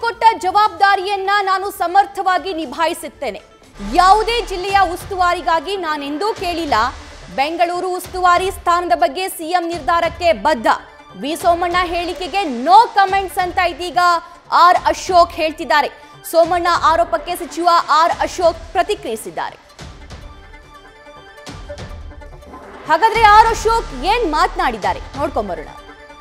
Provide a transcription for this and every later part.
ಕೊಟ್ಟ ಜವಾಬ್ದಾರಿಯನ್ನ ನಾನು ಸಮರ್ಥವಾಗಿ ನಿಭಾಯಿಸುತ್ತೇನೆ ಯಾವುದೇ ಜಿಲ್ಲೆಯ ಉಸ್ತುವಾರಿಗಾಗಿ ನಾನೆಂದೂ ಕೇಳಿಲ್ಲ ಬೆಂಗಳೂರು ಉಸ್ತುವಾರಿ ಸ್ಥಾನದ ಬಗ್ಗೆ ಸಿಎಂ ನಿರ್ಧಾರಕ್ಕೆ ಬದ್ಧ ವಿ ಸೋಮಣ್ಣ ಹೇಳಿಕೆಗೆ ನೋ ಕಮೆಂಟ್ಸ್ ಅಂತ ಇದೀಗ ಆರ್ ಅಶೋಕ್ ಹೇಳ್ತಿದ್ದಾರೆ ಸೋಮಣ್ಣ ಆರೋಪಕ್ಕೆ ಸಚಿವ ಆರ್ ಅಶೋಕ್ ಪ್ರತಿಕ್ರಿಯಿಸಿದ್ದಾರೆ ಹಾಗಾದ್ರೆ ಆರ್ ಅಶೋಕ್ ಏನ್ ಮಾತನಾಡಿದ್ದಾರೆ ನೋಡ್ಕೊಂಬರೋಣ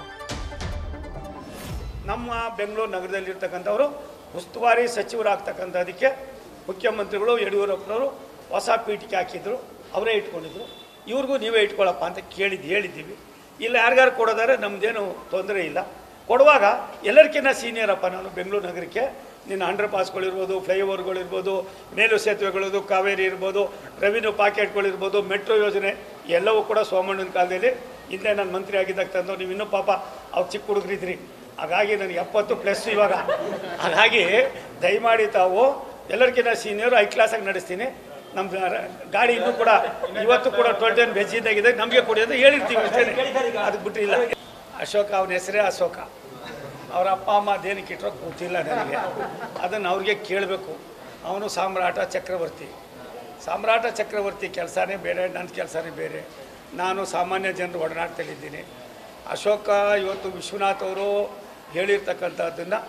ನಮ್ಮ ಬೆಂಗಳೂರು ನಗರದಲ್ಲಿರ್ತಕ್ಕಂಥವರು ಉಸ್ತುವಾರಿ ಸಚಿವರಾಗ್ತಕ್ಕಂಥದಕ್ಕೆ ಮುಖ್ಯಮಂತ್ರಿಗಳು ಯಡಿಯೂರಪ್ಪನವರು ಹೊಸ ಪೀಠಿಕೆ ಹಾಕಿದ್ರು ಅವರೇ ಇಟ್ಕೊಂಡಿದ್ರು ಇವ್ರಿಗೂ ನೀವೇ ಇಟ್ಕೊಳ್ಳಪ್ಪ ಅಂತ ಕೇಳಿದ್ದು ಹೇಳಿದ್ದೀವಿ ಇಲ್ಲ ಯಾರಿಗಾರು ಕೊಡೋದಾದ್ರೆ ನಮ್ಮದೇನು ತೊಂದರೆ ಇಲ್ಲ ಕೊಡುವಾಗ ಎಲ್ಲರಿಗಿಂತ ಸೀನಿಯರ್ ಅಪ್ಪ ನಾನು ಬೆಂಗಳೂರು ನಗರಕ್ಕೆ ನಿನ್ನ ಅಂಡರ್ ಪಾಸ್ಗಳಿರ್ಬೋದು ಫ್ಲೈಓವರ್ಗಳಿರ್ಬೋದು ಮೇಲು ಸೇತುವೆಗಳಿರ್ಬೋದು ಕಾವೇರಿ ಇರ್ಬೋದು ರೆವಿನ್ಯೂ ಪಾಕೆಟ್ಗಳಿರ್ಬೋದು ಮೆಟ್ರೋ ಯೋಜನೆ ಎಲ್ಲವೂ ಕೂಡ ಸೋಮಣ್ಣನ ಕಾಲದಲ್ಲಿ ಹಿಂದೆ ನಾನು ಮಂತ್ರಿ ಆಗಿದ್ದಾಗ ತಂದು ನೀವು ಇನ್ನೂ ಪಾಪ ಅವ್ರು ಚಿಕ್ಕ ಹುಡುಗರಿದ್ರಿ ಹಾಗಾಗಿ ನನಗೆ ಎಪ್ಪತ್ತು ಪ್ಲಸ್ ಇವಾಗ ಹಾಗಾಗಿ ದಯಮಾಡಿ ತಾವು ಎಲ್ಲರಿಗಿಂತ ಸೀನಿಯರ್ ಐ ಕ್ಲಾಸಾಗಿ ನಡೆಸ್ತೀನಿ ನಮ್ಮ ಗಾಡಿ ಇನ್ನೂ ಕೂಡ ಇವತ್ತು ಕೂಡ ಟ್ವೆಂಟಿ ಒನ್ ಬೆಜ್ಜಿದ್ದಾಗಿದೆ ನಮಗೆ ಕೊಡಿ ಅಂತ ಹೇಳಿರ್ತೀವಿ ಅಷ್ಟೇ ಅದಕ್ಕೆ ಬಿಟ್ಟಿಲ್ಲ ಅಶೋಕ ಅವನ ಹೆಸರೇ ಅಶೋಕ ಅವ್ರ ಅಪ್ಪ ಅಮ್ಮ ಅದೇನಕ್ಕೆ ಇಟ್ಟರೋ ಗೊತ್ತಿಲ್ಲ ನನಗೆ ಅದನ್ನು ಅವ್ರಿಗೆ ಕೇಳಬೇಕು ಅವನು ಸಾಮ್ರಾಟ ಚಕ್ರವರ್ತಿ ಸಾಮ್ರಾಟ ಚಕ್ರವರ್ತಿ ಕೆಲಸನೇ ಬೇರೆ ನನ್ನ ಕೆಲಸನೇ ಬೇರೆ ನಾನು ಸಾಮಾನ್ಯ ಜನರು ಒಡನಾಡ್ತಲಿದ್ದೀನಿ ಅಶೋಕ ಇವತ್ತು ವಿಶ್ವನಾಥ್ ಅವರು ಹೇಳಿರ್ತಕ್ಕಂಥದ್ದನ್ನು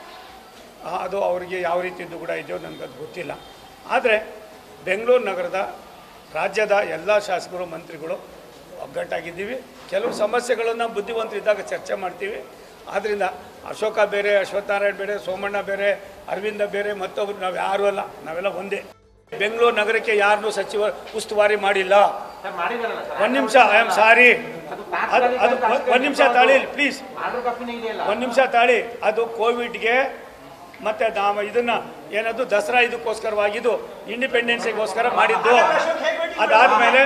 ಅದು ಅವರಿಗೆ ಯಾವ ರೀತಿದ್ದು ಕೂಡ ಇದೆಯೋ ನನಗದು ಗೊತ್ತಿಲ್ಲ ಆದರೆ ಬೆಂಗಳೂರು ನಗರದ ರಾಜ್ಯದ ಎಲ್ಲ ಶಾಸಕರು ಮಂತ್ರಿಗಳು ಒಗ್ಗಟ್ಟಾಗಿದ್ದೀವಿ ಕೆಲವು ಸಮಸ್ಯೆಗಳನ್ನು ಬುದ್ಧಿವಂತರಿದ್ದಾಗ ಚರ್ಚೆ ಮಾಡ್ತೀವಿ ಆದ್ದರಿಂದ ಅಶೋಕ ಬೇರೆ ಅಶ್ವತ್ಥನಾರಾಯಣ ಬೇರೆ ಸೋಮಣ್ಣ ಬೇರೆ ಅರವಿಂದ ಬೇರೆ ಮತ್ತೊಬ್ಬರು ನಾವು ಯಾರೂ ಅಲ್ಲ ನಾವೆಲ್ಲ ಒಂದೇ ಬೆಂಗಳೂರು ನಗರಕ್ಕೆ ಯಾರನ್ನೂ ಸಚಿವ ಉಸ್ತುವಾರಿ ಮಾಡಿಲ್ಲ ಒಂದು ನಿಮಿಷ ಐ ಆಮ್ ಸಾರಿ ಅದು ಅದು ಒಂದು ನಿಮಿಷ ತಾಳಿ ಪ್ಲೀಸ್ ಒಂದು ನಿಮಿಷ ತಾಳಿ ಅದು ಕೋವಿಡ್ಗೆ ಮತ್ತೆ ನಾವು ಇದನ್ನ ಏನದು ದಸರಾ ಇದಕ್ಕೋಸ್ಕರವಾಗಿದ್ದು ಇಂಡಿಪೆಂಡೆನ್ಸಿಗೋಸ್ಕರ ಮಾಡಿದ್ದು ಅದಾದ್ಮೇಲೆ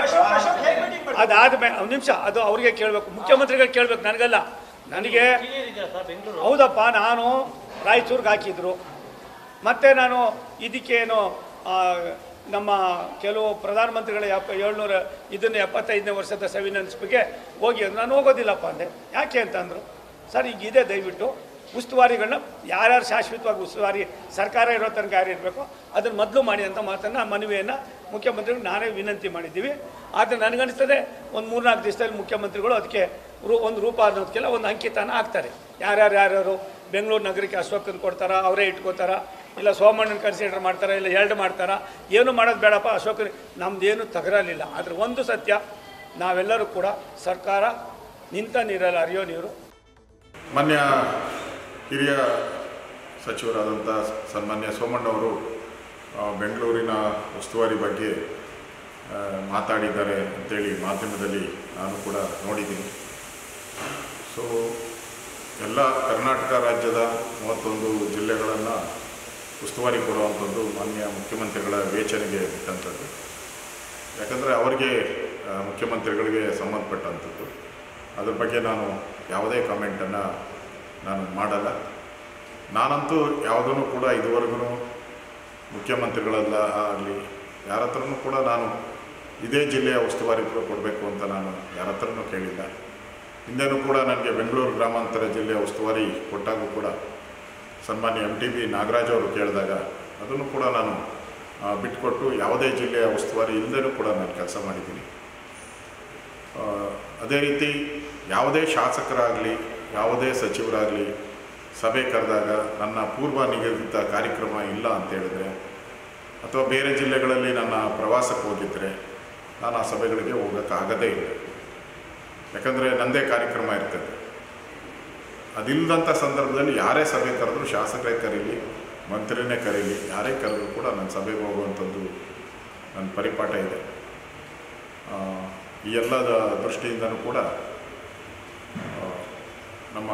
ಅದಾದ್ಮೇಲೆ ಒಂದು ನಿಮಿಷ ಅದು ಅವ್ರಿಗೆ ಕೇಳಬೇಕು ಮುಖ್ಯಮಂತ್ರಿಗಳು ಕೇಳಬೇಕು ನನಗಲ್ಲ ನನಗೆ ಹೌದಪ್ಪ ನಾನು ರಾಯಚೂರ್ಗೆ ಹಾಕಿದ್ರು ಮತ್ತೆ ನಾನು ಇದಕ್ಕೇನು ಆ, ನಮ್ಮ ಕೆಲವು ಪ್ರಧಾನಮಂತ್ರಿಗಳ ಎಪ್ಪ ಏಳ್ನೂರ ಇದನ್ನು ಎಪ್ಪತ್ತೈದನೇ ವರ್ಷದ ಸವಿನೆನ್ಸ್ಪಿಗೆ ಹೋಗಿ ಅಂದ್ರು. ನಾನು ಹೋಗೋದಿಲ್ಲಪ್ಪ ಅಂದೆ ಯಾಕೆ ಅಂತಂದರು ಸರ್ ಈಗ ಇದೆ ದಯವಿಟ್ಟು ಉಸ್ತುವಾರಿಗಳನ್ನ ಯಾರ್ಯಾರು ಶಾಶ್ವತವಾಗಿ ಉಸ್ತುವಾರಿ ಸರ್ಕಾರ ಇರೋ ತನಕ ಯಾರು ಇರಬೇಕು ಅದನ್ನು ಮೊದಲು ಮಾಡಿ ಅಂತ ಮಾತನ್ನು ಮನವಿಯನ್ನು ಮುಖ್ಯಮಂತ್ರಿಗಳು ನಾನೇ ವಿನಂತಿ ಮಾಡಿದ್ದೀವಿ ಆದರೆ ನನಗನ್ನಿಸ್ತದೆ ಒಂದು ಮೂರ್ನಾಲ್ಕು ದಿವಸದಲ್ಲಿ ಮುಖ್ಯಮಂತ್ರಿಗಳು ಅದಕ್ಕೆ ರೂ ಒಂದು ರೂಪ ಅನ್ನೋದಕ್ಕೆಲ್ಲ ಒಂದು ಅಂಕಿತನ ಹಾಕ್ತಾರೆ ಯಾರ್ಯಾರು ಯಾರ್ಯಾರು ಬೆಂಗಳೂರು ನಗರಕ್ಕೆ ಅಶೋಕನ್ ಕೊಡ್ತಾರಾ ಅವರೇ ಇಟ್ಕೋತಾರ ಇಲ್ಲ ಸೋಮಣ್ಣನ ಕನ್ಸಿಡರ್ ಮಾಡ್ತಾರಾ ಇಲ್ಲ ಎರಡು ಮಾಡ್ತಾರಾ ಏನು ಮಾಡೋದು ಬೇಡಪ್ಪ ಅಶೋಕನ್ ನಮ್ಮದೇನು ತಗರಲಿಲ್ಲ ಆದರೆ ಒಂದು ಸತ್ಯ ನಾವೆಲ್ಲರೂ ಕೂಡ ಸರ್ಕಾರ ನಿಂತ ನೀರಲ್ಲಿ ಹರಿಯೋ ನೀರು ಮಾನ್ಯ ಹಿರಿಯ ಸಚಿವರಾದಂಥ ಸನ್ಮಾನ್ಯ ಸೋಮಣ್ಣವರು ಆ, ಬೆಂಗಳೂರಿನ ಉಸ್ತುವಾರಿ ಬಗ್ಗೆ ಆ, ಮಾತಾಡಿದ್ದಾರೆ ಅಂತೇಳಿ ಮಾಧ್ಯಮದಲ್ಲಿ ನಾನು ಕೂಡ ನೋಡಿದ್ದೀನಿ ಸೊ ಎಲ್ಲ ಕರ್ನಾಟಕ ರಾಜ್ಯದ ಮೂವತ್ತೊಂದು ಜಿಲ್ಲೆಗಳನ್ನು ಉಸ್ತುವಾರಿ ಕೊಡುವಂಥದ್ದು ಮಾನ್ಯ ಮುಖ್ಯಮಂತ್ರಿಗಳ ವಿವೇಚನೆಗೆ ಬಿಟ್ಟಂಥದ್ದು ಯಾಕಂದರೆ ಅವರಿಗೆ ಆ, ಮುಖ್ಯಮಂತ್ರಿಗಳಿಗೆ ಸಂಬಂಧಪಟ್ಟಂಥದ್ದು ಅದ್ರ ಬಗ್ಗೆ ನಾನು ಯಾವುದೇ ಕಾಮೆಂಟನ್ನು ನಾನು ಮಾಡಲ್ಲ ನಾನಂತೂ ಯಾವುದನ್ನು ಕೂಡ ಇದುವರೆಗೂ ಮುಖ್ಯಮಂತ್ರಿಗಳೆಲ್ಲ ಆಗಲಿ ಯಾರ ಹತ್ರನೂ ಕೂಡ ನಾನು ಇದೇ ಜಿಲ್ಲೆಯ ಉಸ್ತುವಾರಿ ಕೊಡಬೇಕು ಅಂತ ನಾನು ಯಾರ ಹತ್ರನೂ ಕೇಳಿಲ್ಲ ಹಿಂದೆನೂ ಕೂಡ ನನಗೆ ಬೆಂಗಳೂರು ಗ್ರಾಮಾಂತರ ಜಿಲ್ಲೆಯ ಉಸ್ತುವಾರಿ ಕೊಟ್ಟಾಗೂ ಕೂಡ ಸನ್ಮಾನ್ಯ ಎಮ್ ಟಿ ಬಿ ನಾಗರಾಜ್ ಅವರು ಕೇಳಿದಾಗ ಅದನ್ನು ಕೂಡ ನಾನು ಆ, ಬಿಟ್ಕೊಟ್ಟು ಯಾವುದೇ ಜಿಲ್ಲೆಯ ಉಸ್ತುವಾರಿ ಇಲ್ಲದೇನೂ ಕೂಡ ನಾನು ಕೆಲಸ ಮಾಡಿದ್ದೀನಿ ಆ, ಅದೇ ರೀತಿ ಯಾವುದೇ ಶಾಸಕರಾಗಲಿ ಯಾವುದೇ ಸಚಿವರಾಗಲಿ ಸಭೆ ಕರೆದಾಗ ನನ್ನ ಪೂರ್ವ ನಿಗದಿತ ಕಾರ್ಯಕ್ರಮ ಇಲ್ಲ ಅಂತ ಹೇಳಿದ್ರೆ ಅಥವಾ ಬೇರೆ ಜಿಲ್ಲೆಗಳಲ್ಲಿ ನನ್ನ ಪ್ರವಾಸಕ್ಕೆ ಹೋಗಿದ್ದರೆ ನಾನು ಆ ಸಭೆಗಳಿಗೆ ಹೋಗೋಕ್ಕಾಗದೇ ಇಲ್ಲ ಯಾಕಂದರೆ ನನ್ನದೇ ಕಾರ್ಯಕ್ರಮ ಇರ್ತದೆ ಅದಿಲ್ಲದಂಥ ಸಂದರ್ಭದಲ್ಲಿ ಯಾರೇ ಸಭೆ ಕರೆದ್ರು ಶಾಸಕರೇ ಕರೀಲಿ ಮಂತ್ರಿನೇ ಕರೀಲಿ ಯಾರೇ ಕರೆದ್ರು ಕೂಡ ನನ್ನ ಸಭೆಗೆ ಹೋಗುವಂಥದ್ದು ನನ್ನ ಪರಿಪಾಠ ಇದೆ ಆ, ಈ ಎಲ್ಲದ ದೃಷ್ಟಿಯಿಂದನೂ ಕೂಡ ಆ, ನಮ್ಮ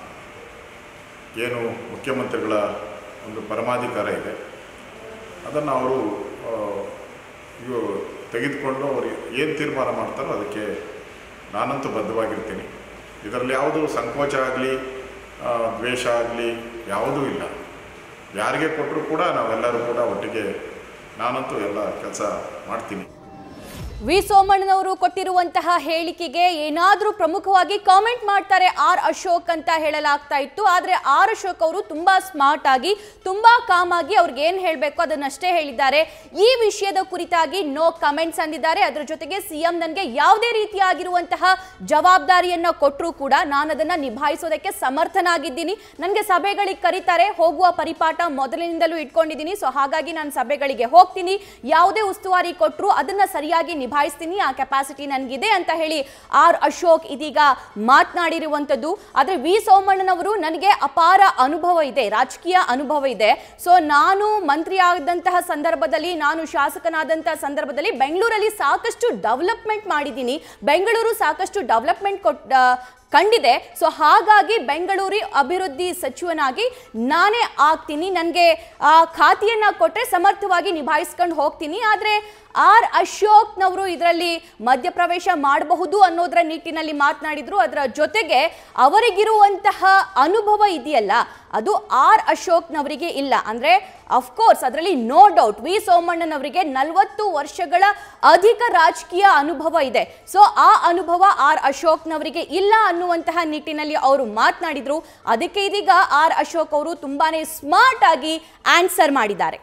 ಏನು ಮುಖ್ಯಮಂತ್ರಿಗಳ ಒಂದು ಪರಮಾಧಿಕಾರ ಇದೆ ಅದನ್ನು ಅವರು ಆ, ಇವು ತೆಗೆದುಕೊಂಡು ಅವರು ಏನು ತೀರ್ಮಾನ ಮಾಡ್ತಾರೋ ಅದಕ್ಕೆ ನಾನಂತೂ ಬದ್ಧವಾಗಿರ್ತೀನಿ ಇದರಲ್ಲಿ ಯಾವುದು ಸಂಕೋಚ ಆಗಲಿ ದ್ವೇಷ ಆಗಲಿ ಯಾವುದೂ ಇಲ್ಲ ಯಾರಿಗೆ ಕೊಟ್ಟರೂ ಕೂಡ ನಾವೆಲ್ಲರೂ ಕೂಡ ಒಟ್ಟಿಗೆ ನಾನಂತೂ ಎಲ್ಲ ಕೆಲಸ ಮಾಡ್ತೀನಿ ವಿ ಸೋಮಣ್ಣನವರು ಕೊಟ್ಟಿರುವಂತಹ ಹೇಳಿಕೆಗೆ ಏನಾದರೂ ಪ್ರಮುಖವಾಗಿ ಕಾಮೆಂಟ್ ಮಾಡ್ತಾರೆ ಆರ್ ಅಶೋಕ್ ಅಂತ ಹೇಳಲಾಗ್ತಾ ಇತ್ತು ಆದರೆ ಆರ್ ಅಶೋಕ್ ಅವರು ತುಂಬಾ ಸ್ಮಾರ್ಟ್ ಆಗಿ ತುಂಬಾ ಕಾಮ್ ಆಗಿ ಅವ್ರಿಗೆ ಏನು ಹೇಳಬೇಕು ಅದನ್ನಷ್ಟೇ ಹೇಳಿದ್ದಾರೆ ಈ ವಿಷಯದ ಕುರಿತಾಗಿ ನೋ ಕಮೆಂಟ್ಸ್ ಅಂದಿದ್ದಾರೆ ಅದರ ಜೊತೆಗೆ ಸಿಎಂ ನನಗೆ ಯಾವುದೇ ರೀತಿಯಾಗಿರುವಂತಹ ಜವಾಬ್ದಾರಿಯನ್ನ ಕೊಟ್ಟರೂ ಕೂಡ ನಾನು ಅದನ್ನ ನಿಭಾಯಿಸೋದಕ್ಕೆ ಸಮರ್ಥನಾಗಿದ್ದೀನಿ ನನಗೆ ಸಭೆಗಳಿಗೆ ಕರೀತಾರೆ ಹೋಗುವ ಪರಿಪಾಠ ಮೊದಲಿನಿಂದಲೂ ಇಟ್ಕೊಂಡಿದ್ದೀನಿ ಸೊ ಹಾಗಾಗಿ ನಾನು ಸಭೆಗಳಿಗೆ ಹೋಗ್ತೀನಿ ಯಾವುದೇ ಉಸ್ತುವಾರಿ ಕೊಟ್ಟರು ಅದನ್ನ ಸರಿಯಾಗಿ ನಿಭಾಯಿಸ್ತೀನಿ ಆ ಕೆಪಾಸಿಟಿ ನನಗಿದೆ ಅಂತ ಹೇಳಿ ಆರ್ ಅಶೋಕ್ ಇದೀಗ ಮಾತನಾಡಿರುವಂಥದ್ದು ಆದರೆ ವಿ ಸೋಮಣ್ಣನವರು ನನಗೆ ಅಪಾರ ಅನುಭವ ಇದೆ ರಾಜಕೀಯ ಅನುಭವ ಇದೆ ಸೊ ನಾನು ಮಂತ್ರಿ ಆದಂತಹ ಸಂದರ್ಭದಲ್ಲಿ ನಾನು ಶಾಸಕನಾದಂತಹ ಸಂದರ್ಭದಲ್ಲಿ ಬೆಂಗಳೂರಲ್ಲಿ ಸಾಕಷ್ಟು ಡೆವಲಪ್ಮೆಂಟ್ ಮಾಡಿದ್ದೀನಿ ಬೆಂಗಳೂರು ಸಾಕಷ್ಟು ಡೆವಲಪ್ಮೆಂಟ್ ಕೊಟ್ ಆ, ಕಂಡಿದೆ ಸೊ ಹಾಗಾಗಿ ಬೆಂಗಳೂರು ಅಭಿವೃದ್ಧಿ ಸಚಿವನಾಗಿ ನಾನೇ ಆಗ್ತೀನಿ ನನಗೆ ಆ ಖಾತೆಯನ್ನ ಕೊಟ್ಟರೆ ಸಮರ್ಥವಾಗಿ ನಿಭಾಯಿಸ್ಕೊಂಡು ಹೋಗ್ತೀನಿ ಆದರೆ ಆರ್ ಅಶೋಕ್ನವರು ಇದರಲ್ಲಿ ಮಧ್ಯಪ್ರವೇಶ ಮಾಡಬಹುದು ಅನ್ನೋದರ ನಿಟ್ಟಿನಲ್ಲಿ ಮಾತನಾಡಿದ್ರು ಅದರ ಜೊತೆಗೆ ಅವರಿಗಿರುವಂತಹ ಅನುಭವ ಇದೆಯಲ್ಲ ಅದು ಆರ್ ಅಶೋಕ್ನವರಿಗೆ ಇಲ್ಲ ಅಂದ್ರೆ ಅಫ್ಕೋರ್ಸ್ ಅದರಲ್ಲಿ ನೋ ಡೌಟ್ ವಿ ಸೋಮಣ್ಣನವರಿಗೆ ನಲವತ್ತು ವರ್ಷಗಳ ಅಧಿಕ ರಾಜಕೀಯ ಅನುಭವ ಇದೆ ಸೊ ಆ ಅನುಭವ ಆರ್ ಅಶೋಕ್ನವರಿಗೆ ಇಲ್ಲ ಅನ್ನುವಂತಹ ನಿಟ್ಟಿನಲ್ಲಿ ಅವರು ಮಾತನಾಡಿದ್ರು ಅದಕ್ಕೆ ಇದೀಗ ಆರ್ ಅಶೋಕ್ ಅವರು ತುಂಬಾನೇ ಸ್ಮಾರ್ಟ್ ಆಗಿ ಆನ್ಸರ್ ಮಾಡಿದ್ದಾರೆ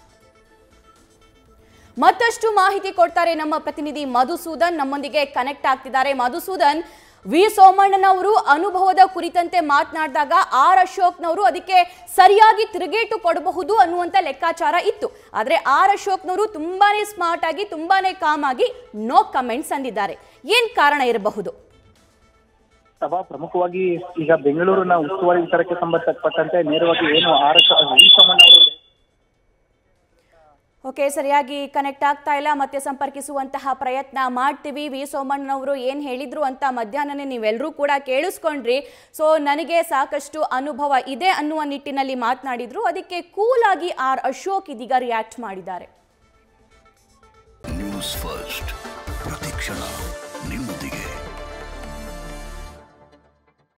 ಮತ್ತಷ್ಟು ಮಾಹಿತಿ ಕೊಡ್ತಾರೆ ನಮ್ಮ ಪ್ರತಿನಿಧಿ ಮಧುಸೂದನ್ ನಮ್ಮೊಂದಿಗೆ ಕನೆಕ್ಟ್ ಆಗ್ತಿದ್ದಾರೆ ಮಧುಸೂದನ್ ವಿ ಸೋಮಣ್ಣನವರು ಅನುಭವದ ಕುರಿತಂತೆ ಮಾತನಾಡಿದಾಗ ಆರ್ ಅಶೋಕ್ನವರು ಅದಕ್ಕೆ ಸರಿಯಾಗಿ ತಿರುಗೇಟು ಕೊಡಬಹುದು ಅನ್ನುವಂಥ ಲೆಕ್ಕಾಚಾರ ಇತ್ತು ಆದರೆ ಆರ್ ಅಶೋಕ್ನವರು ತುಂಬಾನೇ ಸ್ಮಾರ್ಟ್ ಆಗಿ ತುಂಬಾನೇ ಕಾಮ್ ಆಗಿ ನೋ ಕಮೆಂಟ್ಸ್ ಅಂದಿದ್ದಾರೆ ಏನ್ ಕಾರಣ ಇರಬಹುದು ಸಭಾ ಪ್ರಮುಖವಾಗಿ ಈಗ ಬೆಂಗಳೂರಿನ ಉಸ್ತುವಾರಿ ವಿಚಾರಕ್ಕೆ ಸಂಬಂಧಪಟ್ಟಂತೆ ನೇರವಾಗಿ ಏನು ಆರ್ ವಿ ಸೋಮಣ್ಣ ಅವರು ಓಕೆ ಸರಿಯಾಗಿ ಕನೆಕ್ಟ್ ಆಗ್ತಾ ಇಲ್ಲ ಮತ್ತೆ ಸಂಪರ್ಕಿಸುವಂತಹ ಪ್ರಯತ್ನ ಮಾಡ್ತೀವಿ ವಿ ಸೋಮಣ್ಣನವರು ಏನು ಹೇಳಿದ್ರು ಅಂತ ಮಧ್ಯಾಹ್ನನೇ ನೀವೆಲ್ಲರೂ ಕೂಡ ಕೇಳಿಸ್ಕೊಂಡ್ರಿ ಸೊ ನನಗೆ ಸಾಕಷ್ಟು ಅನುಭವ ಇದೆ ಅನ್ನುವ ನಿಟ್ಟಿನಲ್ಲಿ ಮಾತನಾಡಿದ್ರು ಅದಕ್ಕೆ ಕೂಲ್ ಆಗಿ ಆರ್ ಅಶೋಕ್ ಇದೀಗ ರಿಯಾಕ್ಟ್ ಮಾಡಿದ್ದಾರೆ ನ್ಯೂಸ್ ಫಸ್ಟ್ ಪ್ರತಿಕ್ಷಣ ನಿಮ್ಮೊಂದಿಗೆ